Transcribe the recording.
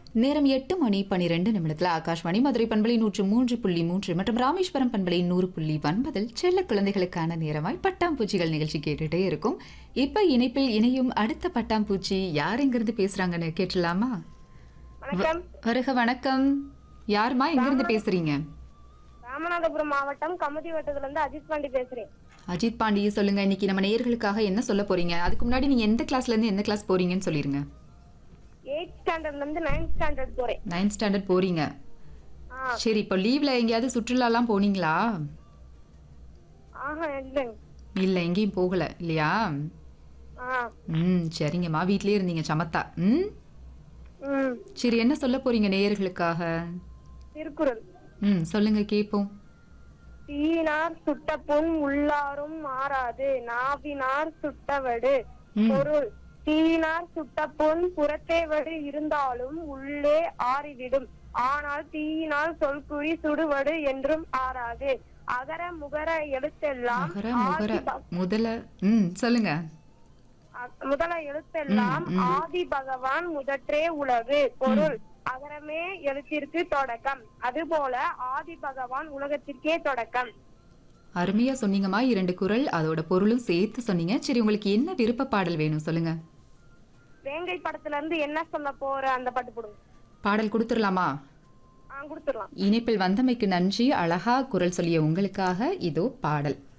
நேரம் எட்டு மணி பனிரெண்டு நிமிடத்தில் ஆகாஷ்வாணி மதுரை பண்பலை நூற்று மூன்று புள்ளி மூன்று மற்றும் ராமேஸ்வரம் பண்பலை நூறு புள்ளி ஒன்பதில் செல்ல குழந்தைகளுக்கான நேரமாய் பட்டாம்பூச்சிகள் நிகழ்ச்சி கேட்டுட்டே இருக்கும் இப்ப இணைப்பில் இணையும் அடுத்த பட்டாம்பூச்சி யார் எங்கிருந்து பேசுறாங்கன்னு கேட்டலாமா வணக்கம் வருக வணக்கம் யாருமா எங்கிருந்து பேசுறீங்க ராமநாதபுரம் மாவட்டம் கமுதி வட்டத்துல இருந்து அஜித் பாண்டி பேசுறேன் அஜித் பாண்டிய சொல்லுங்க இன்னைக்கு நம்ம நேயர்களுக்காக என்ன சொல்ல போறீங்க அதுக்கு முன்னாடி நீங்க எந்த கிளாஸ்ல இருந்து எந்த கிளாஸ் போறீங்கன்னு சொல்லிருங்க எயிட் ஸ்டாண்டர்ட்ல இருந்து நைன்த் ஸ்டாண்டர்ட் போறேன் நைன்த் ஸ்டாண்டர்ட் போறீங்க ஆ சரி இப்போ லீவ்ல எங்கேயாவது சுற்றுலாலாம் போனீங்களா ஆஹா இல்லைங்க இல்ல எங்கேயும் போகல இல்லையா ஆ ம் சரிங்கம்மா வீட்லயே இருந்தீங்க சமத்தா ம் ம் சரி என்ன சொல்ல போறீங்க நேயர்களுக்காக திருக்குறள் ம் சொல்லுங்க கேட்போம் தீயினார் சுட்ட புண் உள்ளாரும் மாறாது நாவினார் சுட்டவடு ம். பொருள் தீயினார் சுட்ட புண் புறத்தே வடு இருந்தாலும் உள்ளே ஆறிவிடும் ஆனால் தீயினால் சொல்குறி சுடுவடு என்றும் ஆறாது அகர முகர எழுத்தெல்லாம் மகர முகர ஆதி ப- முதல்ல ம் சொல்லுங்க அ- முதல எழுத்தெல்லாம் ஆதி பகவான் முதற்றே உலகு பொருள் அகரமே எழுத்திற்கு தொடக்கம் அதுபோல ஆதி பகவான் உலகத்திற்கே தொடக்கம் அருமையா சொன்னீங்கம்மா இரண்டு குரல் அதோட பொருளும் சேர்த்து சொன்னீங்க சரி உங்களுக்கு என்ன விருப்ப பாடல் வேணும் சொல்லுங்க வேங்கை படத்துல இருந்து என்ன சொல்ல போற அந்த பாட்டு போடுங்க பாடல் கொடுத்துடலாமா ஆ கொடுத்துடலாம் இணைப்பில் வந்தமைக்கு நன்றி அழகா குரல் சொல்லிய உங்களுக்காக இதோ பாடல்